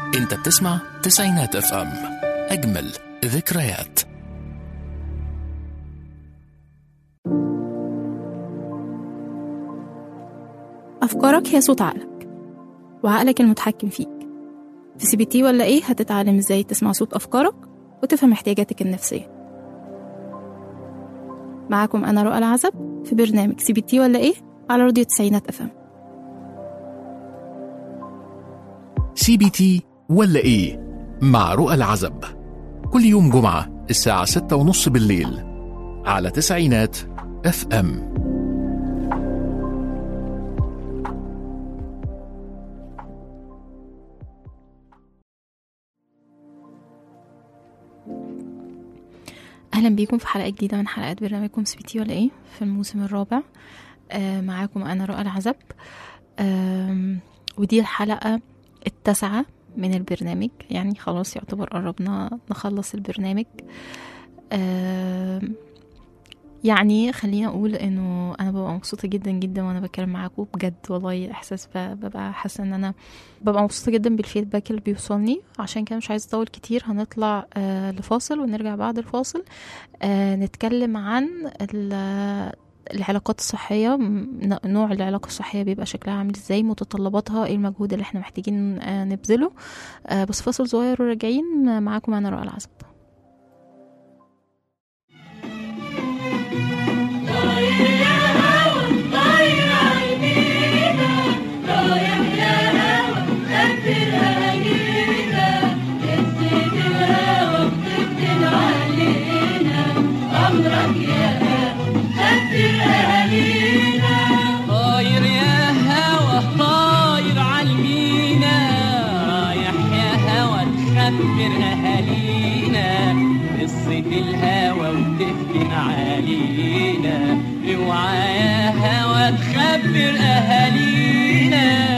انت بتسمع تسعينات اف ام اجمل ذكريات أفكارك هي صوت عقلك وعقلك المتحكم فيك في سي بي تي ولا إيه هتتعلم إزاي تسمع صوت أفكارك وتفهم احتياجاتك النفسية معاكم أنا رؤى العزب في برنامج سي بي تي ولا إيه على راديو تسعينات أفهم سي بي تي ولا ايه مع رؤى العزب كل يوم جمعة الساعة ستة ونص بالليل على تسعينات اف ام أهلا بيكم في حلقة جديدة من حلقات برنامجكم سي بي تي ولا إيه في الموسم الرابع آه معاكم أنا رؤى العزب آم، ودي الحلقة التاسعة من البرنامج يعني خلاص يعتبر قربنا نخلص البرنامج آم، يعني خلينا اقول انه انا ببقى مبسوطه جدا جدا وانا بتكلم معاكم بجد والله احساس ب- ببقى حاسه ان انا ببقى مبسوطه جدا بالفيدباك اللي بيوصلني عشان كده مش عايزه اطول كتير هنطلع آه لفاصل ونرجع بعد الفاصل آه نتكلم عن ال- العلاقات الصحية م- نوع العلاقة الصحية بيبقى شكلها عامل ازاي متطلباتها ايه المجهود اللي احنا محتاجين آه نبذله آه بس فاصل صغير وراجعين آه، معاكم انا رؤى العزب طاير يا هوا طاير عالمينا رايح يا هوا تخبر اهالينا قصة الهوا وتفتن علينا اوعى يا هوا تخبر اهالينا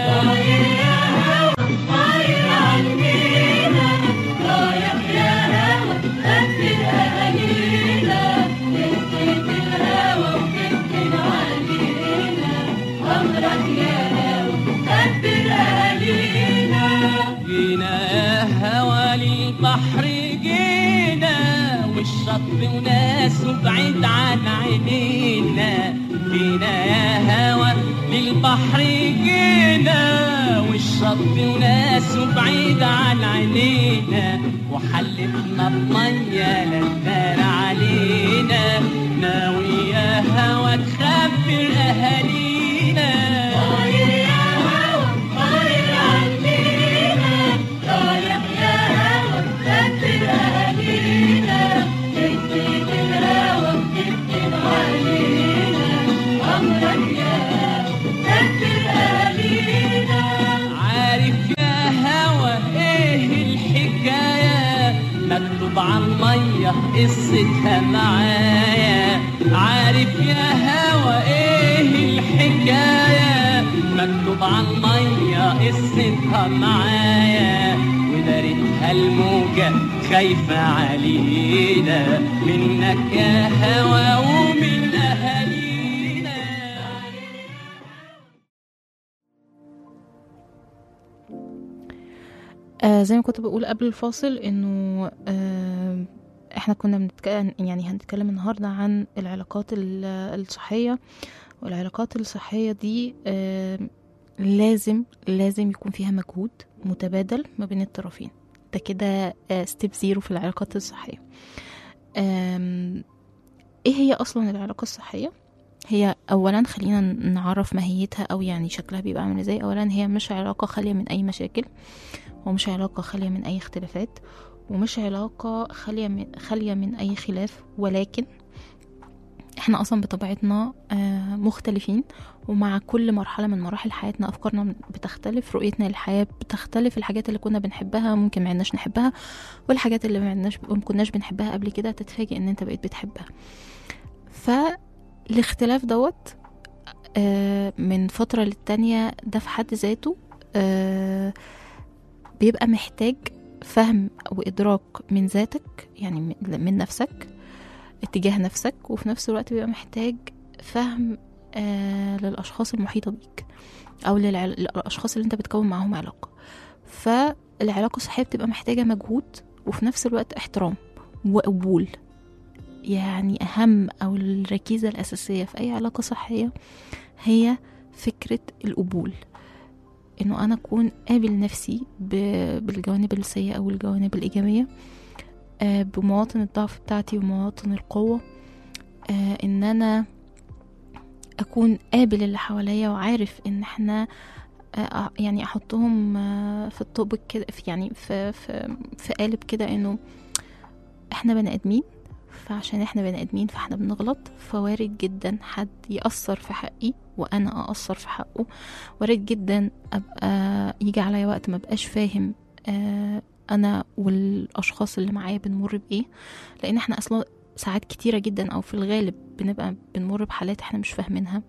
جينا يا هوا للبحر جينا والشط وناسه بعيد عن عينينا جينا يا هوا للبحر جينا والشط وناسه بعيد عن عينينا وحلفنا بمية للنار علينا ناوي يا هوا تخبر اهالينا عارف يا هوا ايه الحكاية مكتوب عن مية قصتها معايا عارف يا هوا ايه الحكاية مكتوب عن مية قصتها معايا ودارتها الموجة خايفة علينا منك يا هوا ومن أهالينا آه زي ما كنت بقول قبل الفاصل انه آه احنا كنا بنتكلم يعني هنتكلم النهارده عن العلاقات ال- الصحيه والعلاقات الصحيه دي آه لازم لازم يكون فيها مجهود متبادل ما بين الطرفين ده كده ستيب زيرو في العلاقات الصحيه آم، ايه هي اصلا العلاقه الصحيه هي اولا خلينا نعرف ماهيتها او يعني شكلها بيبقى عامل ازاي اولا هي مش علاقه خاليه من اي مشاكل ومش علاقة خالية من أي اختلافات ومش علاقة خالية من, خالية من أي خلاف ولكن احنا أصلا بطبيعتنا آه، مختلفين ومع كل مرحلة من مراحل حياتنا أفكارنا بتختلف رؤيتنا للحياة بتختلف الحاجات اللي كنا بنحبها ممكن معدناش نحبها والحاجات اللي معدناش ما كناش بنحبها قبل كده تتفاجئ ان انت بقيت بتحبها فالاختلاف دوت آه، من فترة للتانية ده في حد ذاته آه، بيبقى محتاج فهم وإدراك من ذاتك يعني من- من نفسك اتجاه نفسك وفي نفس الوقت بيبقى محتاج فهم آه للأشخاص المحيطة بيك أو للع- للأشخاص اللي أنت بتكون معاهم علاقة فالعلاقة الصحية بتبقى محتاجة مجهود وفي نفس الوقت احترام وقبول يعني أهم أو الركيزة الأساسية في أي علاقة صحية هي فكرة القبول إنه أنا أكون قابل نفسي ب- بالجوانب السيئة والجوانب الإيجابية آه، بمواطن الضعف بتاعتي ومواطن القوة آه، إن أنا أكون قابل اللي حواليا وعارف إن إحنا آه، يعني أحطهم آه، في الطوب كده في- يعني في في في قالب كده إنه إحنا بني آدمين فعشان إحنا بني آدمين فإحنا بنغلط فوارد جدا حد يأثر في حقي وأنا أأثر في حقه وارد جدا أبقى يجي عليا وقت ما بقاش فاهم آه، أنا والأشخاص اللي معايا بنمر بإيه لأن إحنا أصلا ساعات كتيرة جدا أو في الغالب بنبقى بنمر بحالات إحنا مش فاهمينها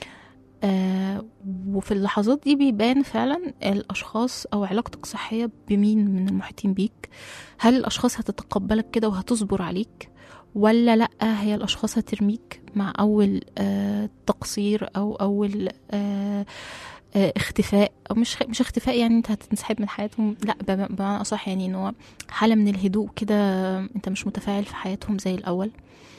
آه وفي اللحظات دي بيبان فعلا الأشخاص أو علاقتك صحية بمين من المحيطين بيك هل الأشخاص هتتقبلك كده وهتصبر عليك ولا لأ هي الأشخاص هترميك مع أول آه تقصير أو أول آه آه اختفاء أو مش مش اختفاء يعني أنت هتنسحب من حياتهم لأ بم- بمعنى أصح يعني إن هو حالة من الهدوء كده أنت مش متفاعل في حياتهم زي الأول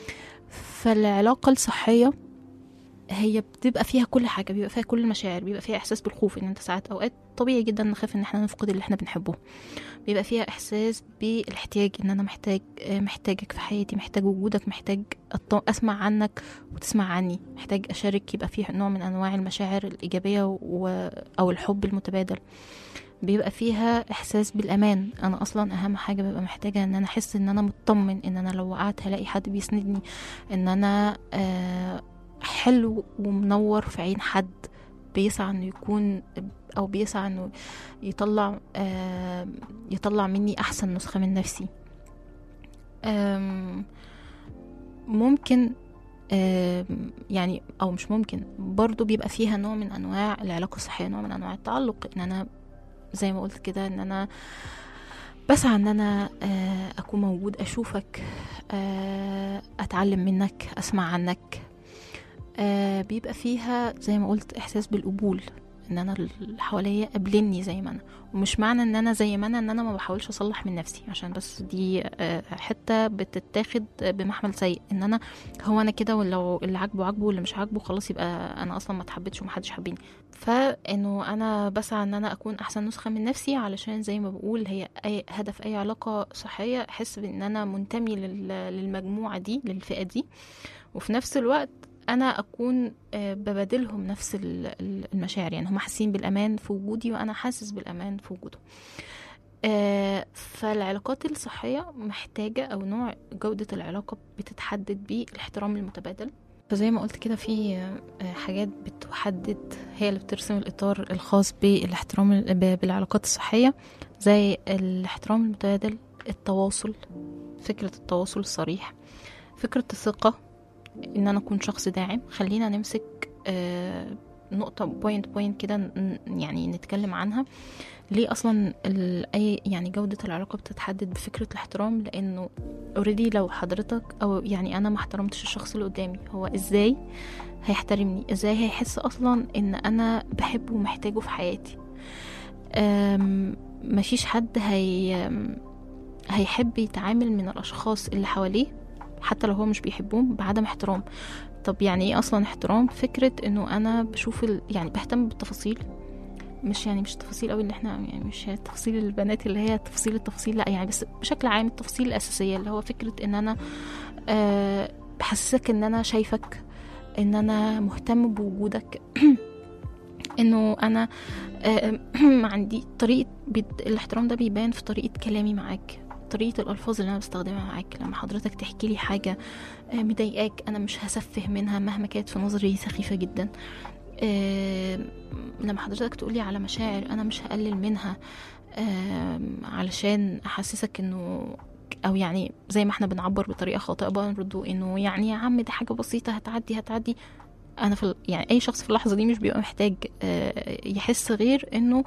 فالعلاقة الصحية هي بتبقى فيها كل حاجة بيبقى فيها كل المشاعر بيبقى فيها إحساس بالخوف إن أنت ساعات أوقات طبيعي جدا نخاف إن احنا نفقد اللي احنا بنحبه بيبقى فيها إحساس بالاحتياج إن أنا محتاج آه، محتاجك في حياتي محتاج وجودك محتاج أط- أسمع عنك وتسمع عني محتاج أشارك يبقى فيه نوع من أنواع المشاعر الإيجابية و... أو الحب المتبادل بيبقى فيها إحساس بالأمان أنا أصلا أهم حاجة ببقى محتاجة إن أنا أحس إن أنا مطمن إن أنا لو وقعت هلاقي حد بيسندني إن أنا آه حلو ومنور في عين حد بيسعى انه يكون او بيسعى انه يطلع آه يطلع مني احسن نسخه من نفسي آم، ممكن آم، يعني او مش ممكن برضو بيبقى فيها نوع من انواع العلاقه الصحيه نوع من انواع التعلق ان انا زي ما قلت كده ان انا بسعى ان انا آه، اكون موجود اشوفك آه، اتعلم منك اسمع عنك آه بيبقى فيها زي ما قلت احساس بالقبول ان انا اللي حواليا قابليني زي ما انا ومش معنى ان انا زي ما انا ان انا ما بحاولش اصلح من نفسي عشان بس دي آه حته بتتاخد بمحمل سيء ان انا هو انا كده ولو اللي عاجبه عاجبه واللي مش عاجبه خلاص يبقى انا اصلا ما اتحبتش ومحدش حبيني فانه انا بسعى ان انا اكون احسن نسخه من نفسي علشان زي ما بقول هي اي هدف اي علاقه صحيه احس بان انا منتمي لل- للمجموعه دي للفئه دي وفي نفس الوقت انا اكون آه، ببادلهم نفس ال- ال- المشاعر يعني هم حاسين بالامان في وجودي وانا حاسس بالامان في وجودهم آه، فالعلاقات الصحية محتاجة أو نوع جودة العلاقة بتتحدد بالاحترام المتبادل فزي ما قلت كده في آه، حاجات بتحدد هي اللي بترسم الإطار الخاص بالاحترام ال- ب- بالعلاقات الصحية زي الاحترام المتبادل التواصل فكرة التواصل الصريح فكرة الثقة ان انا اكون شخص داعم خلينا نمسك آه، نقطة بوينت بوينت كده ن- يعني نتكلم عنها ليه اصلا ال- اي يعني جودة العلاقة بتتحدد بفكرة الاحترام لانه اوريدي لو حضرتك او يعني انا ما احترمتش الشخص اللي قدامي هو ازاي هيحترمني ازاي هيحس اصلا ان انا بحبه ومحتاجه في حياتي أم، مفيش حد هي هيحب يتعامل من الاشخاص اللي حواليه حتى لو هو مش بيحبهم بعدم احترام طب يعني ايه اصلا احترام فكره انه انا بشوف ال... يعني بهتم بالتفاصيل مش يعني مش التفاصيل قوي اللي احنا يعني مش هي تفاصيل البنات اللي هي تفاصيل التفاصيل لا يعني بس بشكل عام التفاصيل الاساسيه اللي هو فكره ان انا أه بحسسك ان انا شايفك ان انا مهتم بوجودك انه انا آه، عندي طريقه بيد- الاحترام ده بيبان في طريقه كلامي معاك طريقه الالفاظ اللي انا بستخدمها معاك لما حضرتك تحكي لي حاجه آه، مضايقاك انا مش هسفه منها مهما كانت في نظري سخيفه جدا آه، لما حضرتك تقولي على مشاعر انا مش هقلل منها آه، علشان احسسك انه او يعني زي ما احنا بنعبر بطريقه خاطئه بقى نردوا انه يعني يا عم دي حاجه بسيطه هتعدي هتعدي انا في ال- يعني اي شخص في اللحظه دي مش بيبقى محتاج آه، يحس غير انه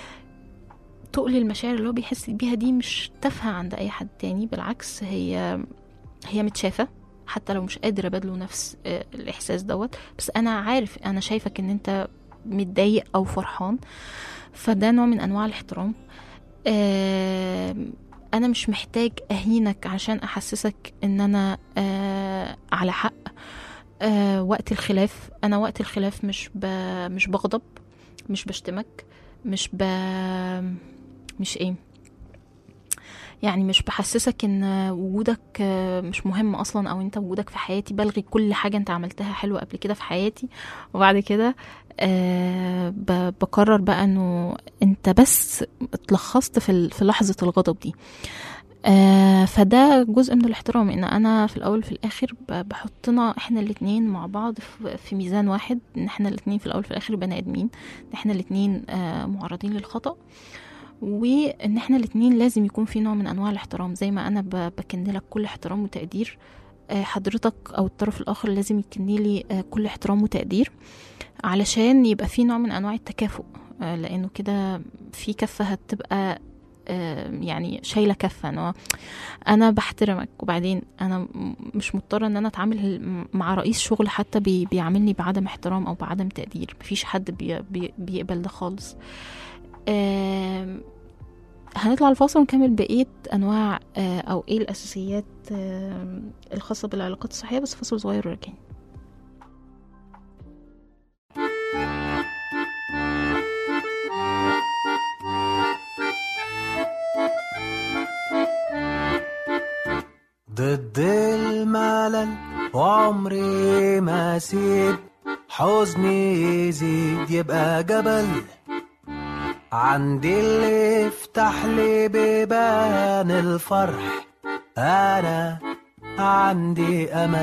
تقل المشاعر اللي هو بيحس بيها دي مش تافهه عند اي حد تاني بالعكس هي هي متشافه حتى لو مش قادر ابادله نفس آه، الاحساس دوت بس انا عارف انا شايفك ان انت متضايق او فرحان فده نوع من انواع الاحترام آم، انا مش محتاج اهينك عشان احسسك ان انا آه، على حق آه، وقت الخلاف انا وقت الخلاف مش ب... مش بغضب مش بشتمك مش ب مش ايه يعني مش بحسسك ان وجودك آه، مش مهم اصلا او انت وجودك في حياتي بلغي كل حاجه انت عملتها حلوه قبل كده في حياتي وبعد كده آه، ب- بقرر بقى انه انت بس اتلخصت في ال- في لحظه الغضب دي آه، فده جزء من الاحترام ان انا في الاول وفي الاخر ب- بحطنا احنا الاتنين مع بعض في- في ميزان واحد ان احنا الاتنين في الاول وفي الاخر بني ادمين ان احنا الاتنين آه، معرضين للخطأ وان احنا الاتنين لازم يكون في نوع من انواع الاحترام زي ما انا ب- بكن لك كل احترام وتقدير آه، حضرتك او الطرف الاخر لازم يكن لي آه، كل احترام وتقدير علشان يبقى في نوع من انواع التكافؤ آه، لانه كده في كفه هتبقى آه، يعني شايله كفه انه انا بحترمك وبعدين انا م- مش مضطره ان انا اتعامل مع رئيس شغل حتى بي بيعاملني بعدم احترام او بعدم تقدير مفيش حد بي بي بيقبل ده خالص آم، هنطلع الفاصل ونكمل بقية أنواع آه، أو إيه الأساسيات آم، الخاصة بالعلاقات الصحية بس فاصل صغير وراجعين ضد الملل وعمري ما اسيب حزني يزيد يبقى جبل عندي اللي يفتح لي بيبان الفرح انا عندي امل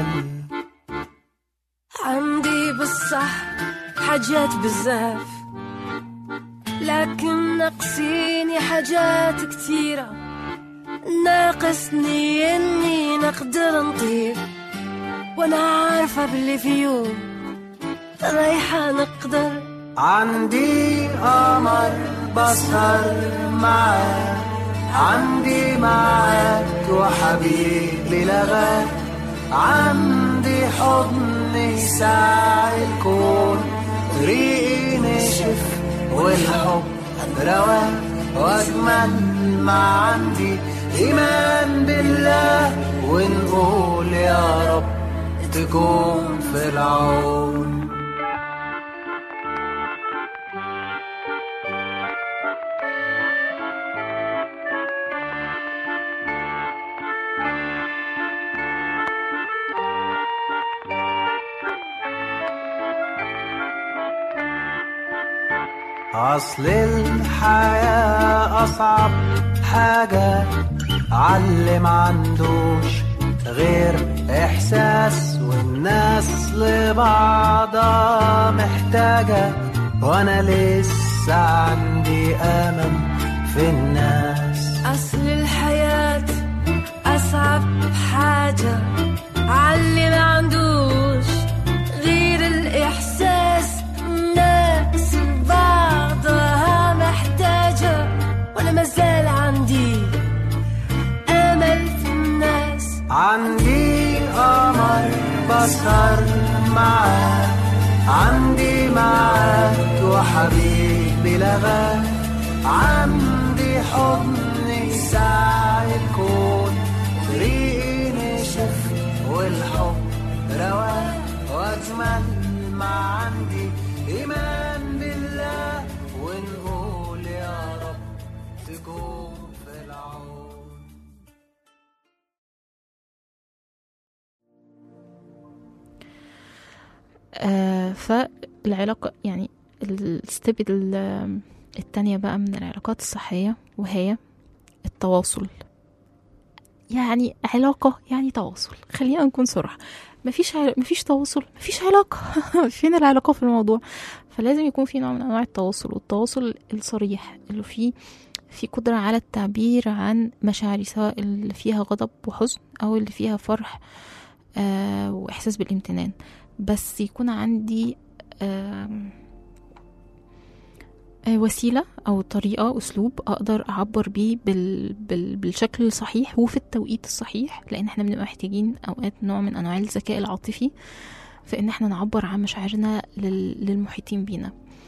عندي بالصح حاجات بزاف لكن ناقصيني حاجات كتيرة ناقصني اني نقدر نطير وانا عارفة باللي في يوم رايحة نقدر عندي قمر بسهر معاك عندي معاك وحبيبي لغاك عندي حضن يساع الكون ريقي نشف والحب رواق واجمل ما عندي ايمان بالله ونقول يا رب تكون في العون أصل الحياة أصعب حاجة علي ما عندوش غير إحساس والناس لبعضها محتاجة وأنا لسه عندي أمل في الناس أصل الحياة أصعب حاجة علي ما عندوش غير الإحساس الناس بعضها محتاجة وأنا مازال عندي أمل في الناس عندي قمر بسهر معاك عندي معاك وحبيبي لغاك عندي حضن يساع الكون ريقي نشف والحب رواق واجمل ما عندي ايمان بالله ونقول يا رب تكون في العون آه فالعلاقة يعني الستيب ال- التانية بقى من العلاقات الصحية وهي التواصل يعني علاقة يعني تواصل خلينا نكون صراحة مفيش عل... مفيش تواصل مفيش علاقة فين العلاقة في الموضوع فلازم يكون في نوع من أنواع التواصل والتواصل الصريح اللي فيه في قدرة على التعبير عن مشاعري سواء اللي فيها غضب وحزن أو اللي فيها فرح آه وإحساس بالامتنان بس يكون عندي آم، آه، وسيلة أو طريقة أسلوب أقدر أعبر بيه بال... بال... بالشكل الصحيح وفي التوقيت الصحيح لأن احنا بنبقى محتاجين أوقات نوع من أنواع الذكاء العاطفي في إن احنا نعبر عن مشاعرنا لل... للمحيطين بينا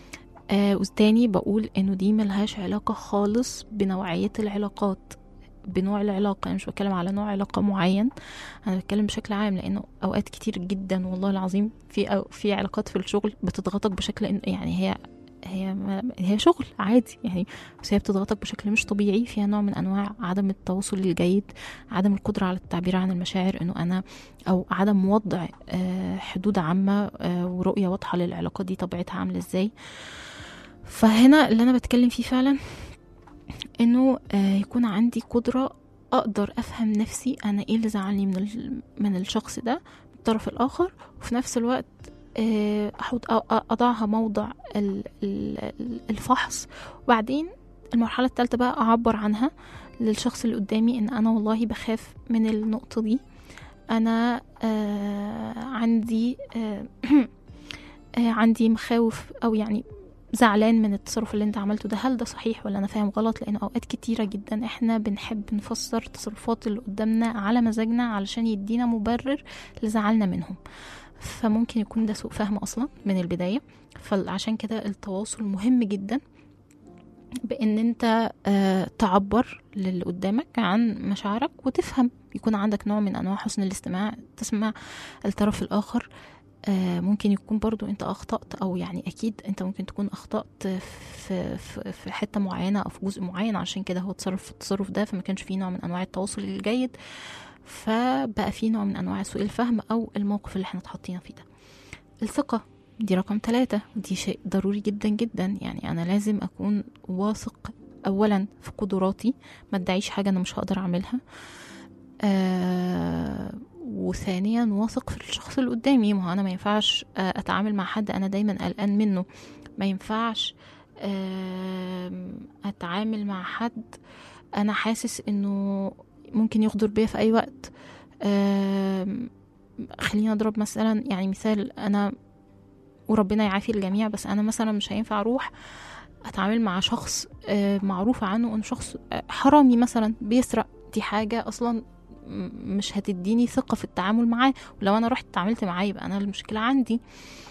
آه وتاني بقول انه دي ملهاش علاقة خالص بنوعية العلاقات بنوع العلاقة أنا مش بتكلم على نوع علاقة معين أنا بتكلم بشكل عام لأنه أوقات كتير جدا والله العظيم في أو في علاقات في الشغل بتضغطك بشكل إن- يعني هي هي ما هي شغل عادي يعني بس هي بتضغطك بشكل مش طبيعي فيها نوع من انواع عدم التواصل الجيد عدم القدره على التعبير عن المشاعر انه انا او عدم وضع آه، حدود عامه آه، ورؤيه واضحه للعلاقات دي طبيعتها عامله ازاي فهنا اللي انا بتكلم فيه فعلا انه آه، يكون عندي قدره اقدر افهم نفسي انا ايه اللي زعلني من ال- من الشخص ده الطرف الاخر وفي نفس الوقت آه، احط أ- أ- اضعها موضع ال- ال- الفحص وبعدين المرحله الثالثه بقى اعبر عنها للشخص اللي قدامي ان انا والله بخاف من النقطه دي انا آه عندي آه آه عندي مخاوف او يعني زعلان من التصرف اللي انت عملته ده هل ده صحيح ولا انا فاهم غلط لان اوقات كتيره جدا احنا بنحب نفسر تصرفات اللي قدامنا على مزاجنا علشان يدينا مبرر لزعلنا منهم فممكن يكون ده سوء فهم اصلا من البدايه فعشان كده التواصل مهم جدا بان انت آه تعبر للي قدامك عن مشاعرك وتفهم يكون عندك نوع من انواع حسن الاستماع تسمع الطرف الاخر آه ممكن يكون برضو انت اخطأت او يعني اكيد انت ممكن تكون اخطأت في, في, في حتة معينة او في جزء معين عشان كده هو تصرف في التصرف ده فما كانش فيه نوع من انواع التواصل الجيد فبقى فيه نوع من انواع سوء الفهم او الموقف اللي احنا اتحطينا فيه ده الثقة دي رقم ثلاثة ودي شيء ضروري جدا جدا يعني أنا لازم أكون واثق أولا في قدراتي ما ادعيش حاجة أنا مش هقدر أعملها آه وثانيا واثق في الشخص اللي قدامي ما هو أنا ما ينفعش آه أتعامل مع حد أنا دايما قلقان منه ما ينفعش آه أتعامل مع حد أنا حاسس إنه ممكن يغدر بيا في أي وقت آه خليني أضرب مثلا يعني مثال أنا وربنا يعافي الجميع بس انا مثلا مش هينفع اروح اتعامل مع شخص آه، معروف عنه انه شخص آه، حرامي مثلا بيسرق دي حاجه اصلا م- مش هتديني ثقه في التعامل معاه ولو انا رحت اتعاملت معاه يبقى انا المشكله عندي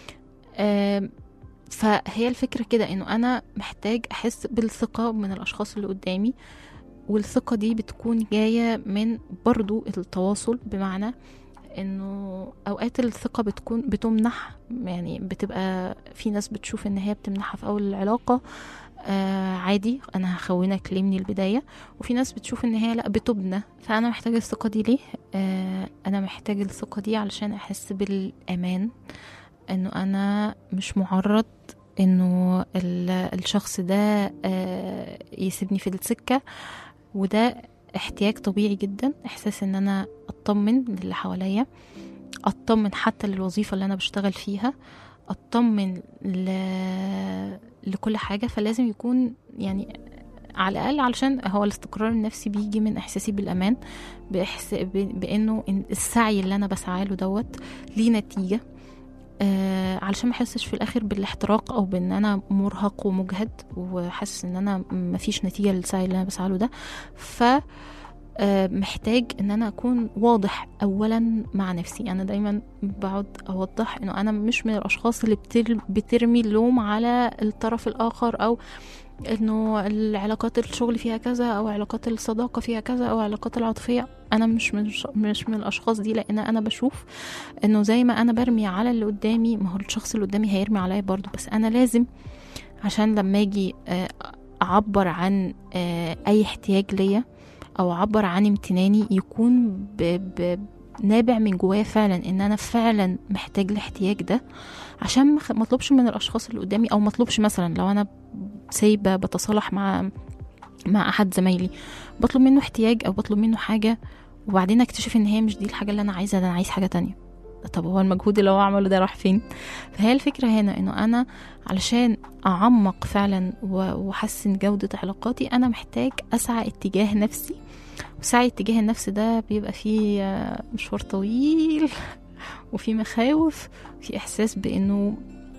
آم، فهي الفكره كده انه انا محتاج احس بالثقه من الاشخاص اللي قدامي والثقه دي بتكون جايه من برضو التواصل بمعنى انه اوقات الثقه بتكون بتمنح يعني بتبقى في ناس بتشوف ان هي بتمنحها في اول العلاقه آه عادي انا هخونك ليه من البدايه وفي ناس بتشوف ان هي لا بتبنى فانا محتاجه الثقه دي ليه آه انا محتاجه الثقه دي علشان احس بالامان انه انا مش معرض انه ال- الشخص ده آه يسيبني في السكه وده احتياج طبيعي جدا احساس ان انا اطمن للي حواليا اطمن حتى للوظيفه اللي انا بشتغل فيها اطمن ل... لكل حاجه فلازم يكون يعني على الاقل علشان هو الاستقرار النفسي بيجي من احساسي بالامان بإحس... ب... بانه إن السعي اللي انا بسعى له دوت ليه نتيجه آه علشان ما احسش في الاخر بالاحتراق او بان انا مرهق ومجهد وحاسس ان انا مفيش نتيجه للسعي اللي انا بسعى له ده ف آه، محتاج ان انا اكون واضح اولا مع نفسي انا دايما بقعد اوضح انه انا مش من الاشخاص اللي بتر- بترمي اللوم على الطرف الاخر او انه العلاقات الشغل فيها كذا او علاقات الصداقه فيها كذا او علاقات العاطفيه انا مش من الش- مش من الاشخاص دي لان انا بشوف انه زي ما انا برمي على اللي قدامي ما هو الشخص اللي قدامي هيرمي عليا برضه بس انا لازم عشان لما اجي آه، اعبر عن آه، اي احتياج ليا او اعبر عن امتناني يكون ب... ب... نابع من جوايا فعلا ان انا فعلا محتاج الاحتياج ده عشان ما خ- ما اطلبش من الاشخاص اللي قدامي او ما اطلبش مثلا لو انا سايبه بتصالح مع مع احد زمايلي بطلب منه احتياج او بطلب منه حاجه وبعدين اكتشف ان هي مش دي الحاجه اللي انا عايزها ده انا عايز حاجه تانية طب هو المجهود اللي هو عمله ده راح فين فهي الفكره هنا انه انا علشان اعمق فعلا و- واحسن جوده علاقاتي انا محتاج اسعى اتجاه نفسي وسعي اتجاه النفس ده بيبقى فيه آه، مشوار طويل وفي مخاوف وفي احساس بانه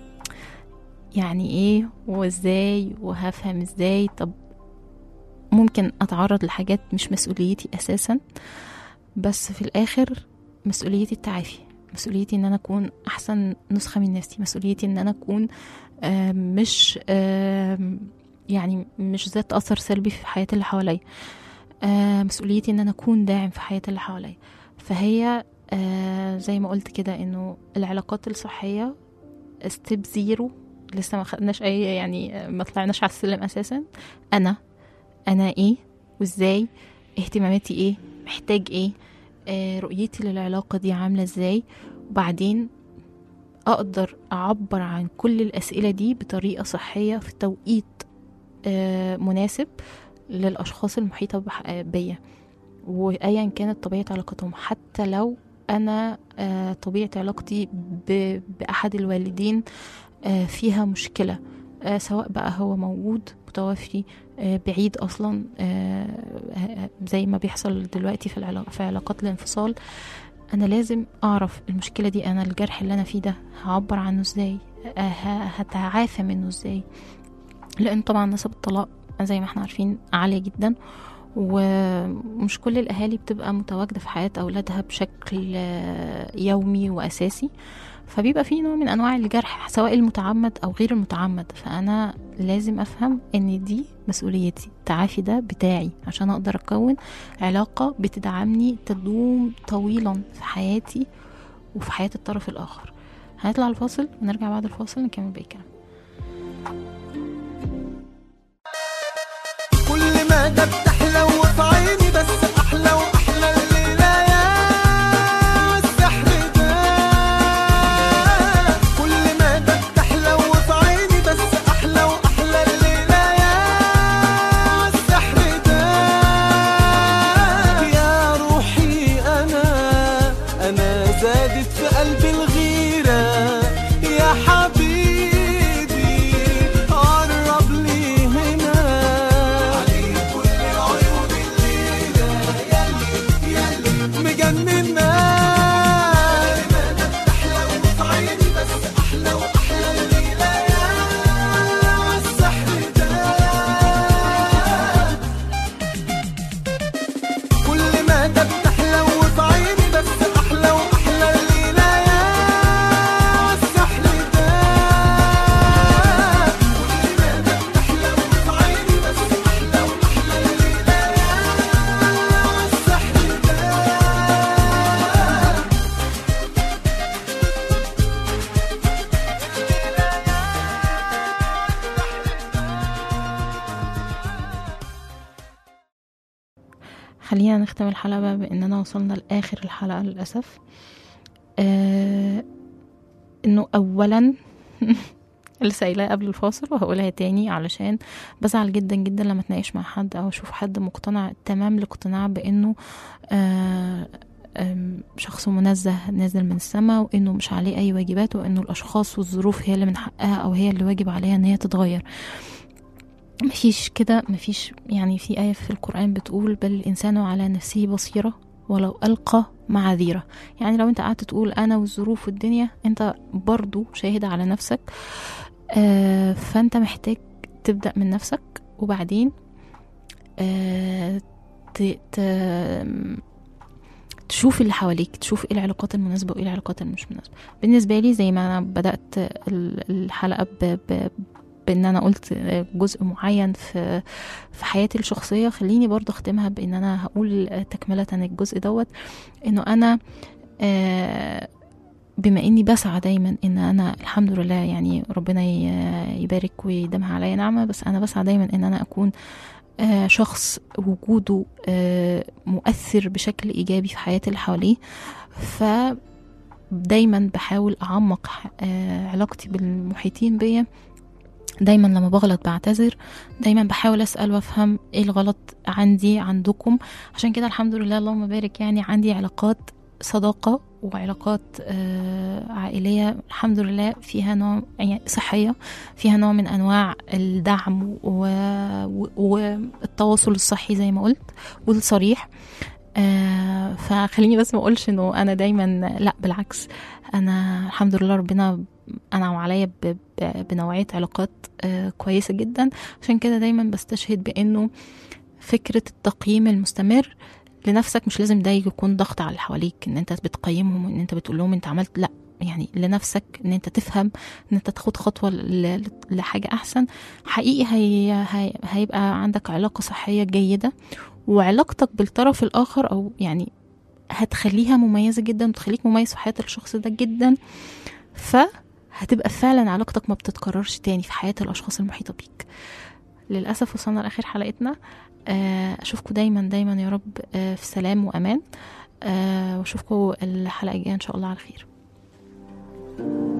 يعني ايه وازاي وهفهم ازاي طب ممكن اتعرض لحاجات مش مسؤوليتي اساسا بس في الاخر مسؤوليتي التعافي مسؤوليتي ان انا اكون احسن نسخه من نفسي مسؤوليتي ان انا اكون آه، مش آه، يعني مش ذات اثر سلبي في حياه اللي حواليا آه، مسؤوليتي ان انا اكون داعم في حياه اللي حواليا فهي آه، زي ما قلت كده انه العلاقات الصحيه ستيب زيرو لسه ما خدناش اي يعني آه، ما طلعناش على السلم اساسا انا انا ايه وازاي اهتماماتي ايه محتاج ايه آه، رؤيتي للعلاقه دي عامله ازاي وبعدين اقدر اعبر عن كل الاسئله دي بطريقه صحيه في توقيت آه، مناسب للاشخاص المحيطه بح- بيا وايا كانت طبيعه علاقتهم حتى لو انا آه، طبيعه علاقتي ب- باحد الوالدين آه، فيها مشكله آه، سواء بقى هو موجود متوفي آه، بعيد اصلا آه، آه، زي ما بيحصل دلوقتي في العلا- في علاقات الانفصال انا لازم اعرف المشكله دي انا الجرح اللي انا فيه ده هعبر عنه ازاي آه، ه- هتعافى منه ازاي لان طبعا نسب الطلاق زي ما احنا عارفين عاليه جدا ومش كل الاهالي بتبقى متواجده في حياه اولادها بشكل آه، يومي واساسي فبيبقى في نوع من انواع الجرح سواء المتعمد او غير المتعمد فانا لازم افهم ان دي مسؤوليتي التعافي ده بتاعي عشان اقدر اكون علاقه بتدعمني تدوم طويلا في حياتي وفي حياه الطرف الاخر هنطلع الفاصل ونرجع بعد الفاصل نكمل باقي الكلام كل ما ده بتحلو في عيني بس احلى واحلى الليله يا السحر ده كل ما ده بتحلو في عيني بس احلى واحلى الليله يا السحر ده يا روحي انا انا زادت في قلبي الغيره يا حبيبي قرب لي هنا عليك كل عيون الليلة يلي يلي مجننا أحلى في عيني بس أحلى وأحلى الليلة يا السحر ده كل ما ده بتحلو في عيني بس احلى واحلى الليله يا السحر ده كل ما ده بتحلو في عيني بس احلى واحلى الليله يا السحر ده خلينا نختم الحلقة بقى بأننا وصلنا لآخر الحلقة للأسف آه إنه أولا لسه قايلاها قبل الفاصل وهقولها تاني علشان بزعل جدا جدا لما اتناقش مع حد أو أشوف حد مقتنع تمام الاقتناع بإنه آه آم، شخص منزه نازل من السماء وإنه مش عليه أي واجبات وإنه الأشخاص والظروف هي اللي من حقها أو هي اللي واجب عليها إن هي تتغير مفيش كده مفيش يعني في آية في القرآن بتقول بل الإنسان على نفسه بصيرة ولو ألقى معاذيره يعني لو انت قعدت تقول أنا والظروف والدنيا انت برضو شاهد على نفسك آه فانت محتاج تبدأ من نفسك وبعدين آه ت- ت- تشوف اللي حواليك تشوف ايه العلاقات المناسبة وايه العلاقات اللي مش مناسبة بالنسبة لي زي ما انا بدأت ال- الحلقة ب- ب- بان انا قلت جزء معين في في حياتي الشخصيه خليني برضه اختمها بان انا هقول تكمله الجزء دوت انه انا آه، بما اني بسعى دايما ان انا الحمد لله يعني ربنا ي- يبارك ويديمها عليا نعمه بس انا بسعى دايما ان انا اكون آه، شخص وجوده آه، مؤثر بشكل ايجابي في حياه اللي حواليه ف دايما بحاول اعمق آه، علاقتي بالمحيطين بيا دايما لما بغلط بعتذر دايما بحاول اسال وافهم ايه الغلط عندي عندكم عشان كده الحمد لله اللهم بارك يعني عندي علاقات صداقه وعلاقات آه، عائليه الحمد لله فيها نوع يعني صحيه فيها نوع من انواع الدعم و- و- والتواصل الصحي زي ما قلت والصريح آه فخليني بس ما اقولش انه انا دايما لا بالعكس انا الحمد لله ربنا انعم عليا ب- ب- بنوعيه علاقات آه كويسه جدا عشان كده دايما بستشهد بانه فكره التقييم المستمر لنفسك مش لازم ده يكون ضغط على اللي حواليك ان انت بتقيمهم وان انت بتقول لهم انت عملت لا يعني لنفسك ان انت تفهم ان انت تاخد خطوه ل- ل- لحاجه احسن حقيقي هي هي هيبقى عندك علاقه صحيه جيده وعلاقتك بالطرف الاخر او يعني هتخليها مميزه جدا وتخليك مميز في حياه الشخص ده جدا فهتبقى فعلا علاقتك ما بتتكررش تاني في حياه الاشخاص المحيطه بيك للاسف وصلنا لاخر حلقتنا آه، اشوفكم دايما دايما يا رب آه، في سلام وامان آه، واشوفكم الحلقه الجايه ان شاء الله على خير